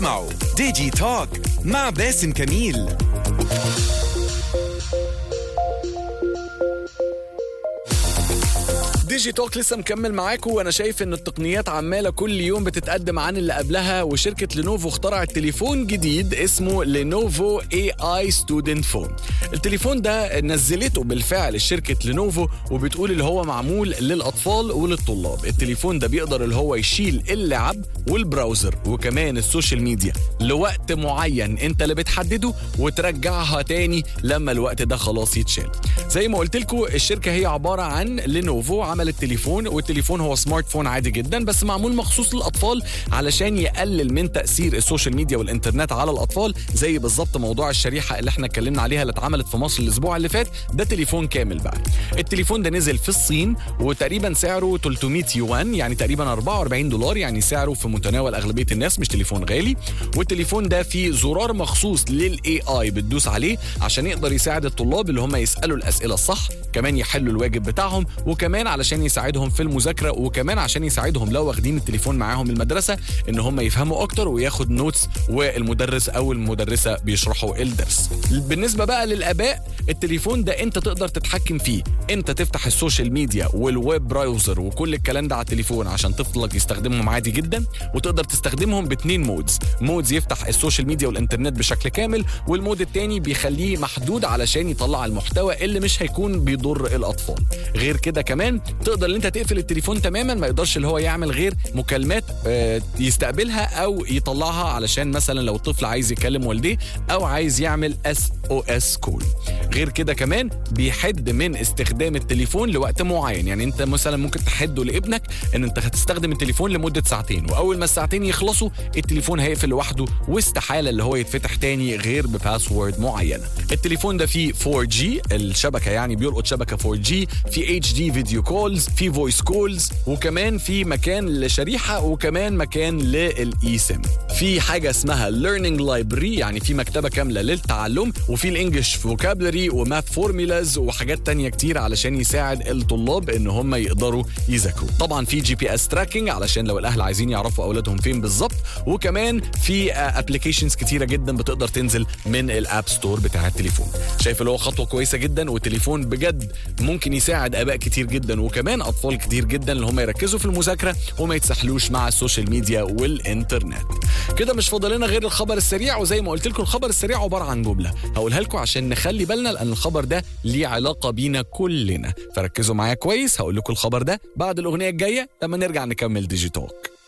معه ديجي توك مع باسم كميل ديجي توك لسه مكمل معاكم وانا شايف ان التقنيات عماله كل يوم بتتقدم عن اللي قبلها وشركه لينوفو اخترعت تليفون جديد اسمه لينوفو اي اي ستودنت فون التليفون ده نزلته بالفعل شركه لينوفو وبتقول اللي هو معمول للاطفال وللطلاب التليفون ده بيقدر اللي هو يشيل اللعب والبراوزر وكمان السوشيال ميديا لوقت معين انت اللي بتحدده وترجعها تاني لما الوقت ده خلاص يتشال زي ما قلت لكم الشركه هي عباره عن لينوفو عملت تليفون والتليفون هو سمارت فون عادي جدا بس معمول مخصوص للاطفال علشان يقلل من تاثير السوشيال ميديا والانترنت على الاطفال زي بالظبط موضوع الشريحه اللي احنا اتكلمنا عليها اللي اتعملت في مصر الاسبوع اللي فات ده تليفون كامل بقى التليفون ده نزل في الصين وتقريبا سعره 300 يوان يعني تقريبا 44 دولار يعني سعره في متناول اغلبيه الناس مش تليفون غالي والتليفون ده فيه زرار مخصوص للاي اي بتدوس عليه عشان يقدر يساعد الطلاب اللي هم يسالوا الاسئله الصح كمان يحلوا الواجب بتاعهم وكمان علشان يساعدهم في المذاكره وكمان عشان يساعدهم لو واخدين التليفون معاهم المدرسه ان هم يفهموا اكتر وياخد نوتس والمدرس او المدرسه بيشرحوا الدرس بالنسبه بقى للاباء التليفون ده انت تقدر تتحكم فيه انت تفتح السوشيال ميديا والويب براوزر وكل الكلام ده على التليفون عشان طفلك يستخدمهم عادي جدا وتقدر تستخدمهم باتنين مودز مودز يفتح السوشيال ميديا والانترنت بشكل كامل والمود التاني بيخليه محدود علشان يطلع المحتوى اللي مش هيكون بيضر الاطفال غير كده كمان تقدر ان انت تقفل التليفون تماما ما يقدرش اللي هو يعمل غير مكالمات آه، يستقبلها او يطلعها علشان مثلا لو الطفل عايز يكلم والديه او عايز يعمل اس او اس كول غير كده كمان بيحد من استخدام التليفون لوقت معين يعني انت مثلا ممكن تحده لابنك ان انت هتستخدم التليفون لمده ساعتين واول ما الساعتين يخلصوا التليفون هيقفل لوحده واستحاله اللي هو يتفتح تاني غير بباسورد معينه التليفون ده فيه 4G الشبكه يعني بيلقط شبكه 4G في اتش دي فيديو كولز في فويس كولز وكمان في مكان لشريحه وكمان مكان للاي سيم في حاجه اسمها learning library يعني في مكتبه كامله للتعلم وفي الانجليش فوكابلري وماث فورمولاز وحاجات تانية كتير علشان يساعد الطلاب ان هم يقدروا يذاكروا طبعا في جي بي اس تراكنج علشان لو الاهل عايزين يعرفوا اولادهم فين بالظبط وكمان في ابلكيشنز كتيره جدا بتقدر تنزل من الاب ستور بتاع التليفون شايف اللي هو خطوه كويسه جدا والتليفون بجد ممكن يساعد اباء كتير جدا وكمان اطفال كتير جدا اللي هم يركزوا في المذاكره وما يتسحلوش مع السوشيال ميديا والانترنت كده مش فاضل لنا غير الخبر السريع وزي ما قلت لكم الخبر السريع عباره عن جمله هقولها لكم عشان نخلي بالنا لان الخبر ده ليه علاقه بينا كلنا فركزوا معايا كويس هقول لكم الخبر ده بعد الاغنيه الجايه لما نرجع نكمل ديجي توك